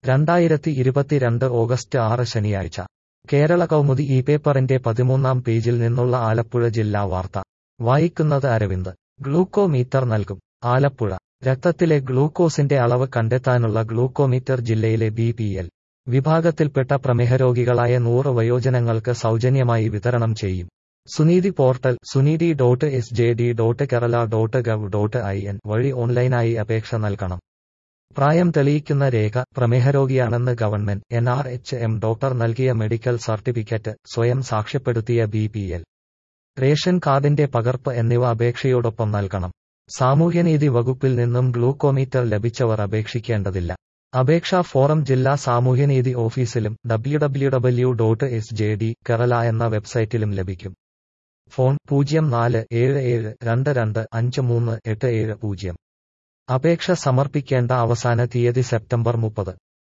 രണ്ടായിരത്തി ഇരുപത്തിരണ്ട് ഓഗസ്റ്റ് ആറ് ശനിയാഴ്ച കേരള കൗമുദി ഈ പേപ്പറിന്റെ പതിമൂന്നാം പേജിൽ നിന്നുള്ള ആലപ്പുഴ ജില്ലാ വാർത്ത വായിക്കുന്നത് അരവിന്ദ് ഗ്ലൂക്കോമീറ്റർ നൽകും ആലപ്പുഴ രക്തത്തിലെ ഗ്ലൂക്കോസിന്റെ അളവ് കണ്ടെത്താനുള്ള ഗ്ലൂക്കോമീറ്റർ ജില്ലയിലെ ബി പി എൽ വിഭാഗത്തിൽപ്പെട്ട പ്രമേഹരോഗികളായ നൂറ് വയോജനങ്ങൾക്ക് സൗജന്യമായി വിതരണം ചെയ്യും Suneethi portal Suneethi dot S J D dot Kerala dot gov dot I N വഴി ഓൺലൈനായി അപേക്ഷ നൽകണം പ്രായം തെളിയിക്കുന്ന രേഖ പ്രമേഹരോഗിയാണെന്ന് government N R H M doctor നൽകിയ മെഡിക്കൽ സർട്ടിഫിക്കറ്റ് സ്വയം സാക്ഷ്യപ്പെടുത്തിയ ബി പി എൽ റേഷൻ കാർഡിന്റെ പകർപ്പ് എന്നിവ അപേക്ഷയോടൊപ്പം നൽകണം സാമൂഹ്യനീതി വകുപ്പിൽ നിന്നും ഗ്ലൂക്കോമീറ്റർ ലഭിച്ചവർ അപേക്ഷിക്കേണ്ടതില്ല അപേക്ഷാ ഫോറം ജില്ലാ സാമൂഹ്യനീതി ഓഫീസിലും W W W dot S J D Kerala എന്ന വെബ്സൈറ്റിലും ലഭിക്കും ഫോൺ പൂജ്യം നാല് ഏഴ് ഏഴ് രണ്ട് രണ്ട് അഞ്ച് മൂന്ന് എട്ട് ഏഴ് പൂജ്യം അപേക്ഷ സമർപ്പിക്കേണ്ട അവസാന തീയതി സെപ്റ്റംബർ മുപ്പത്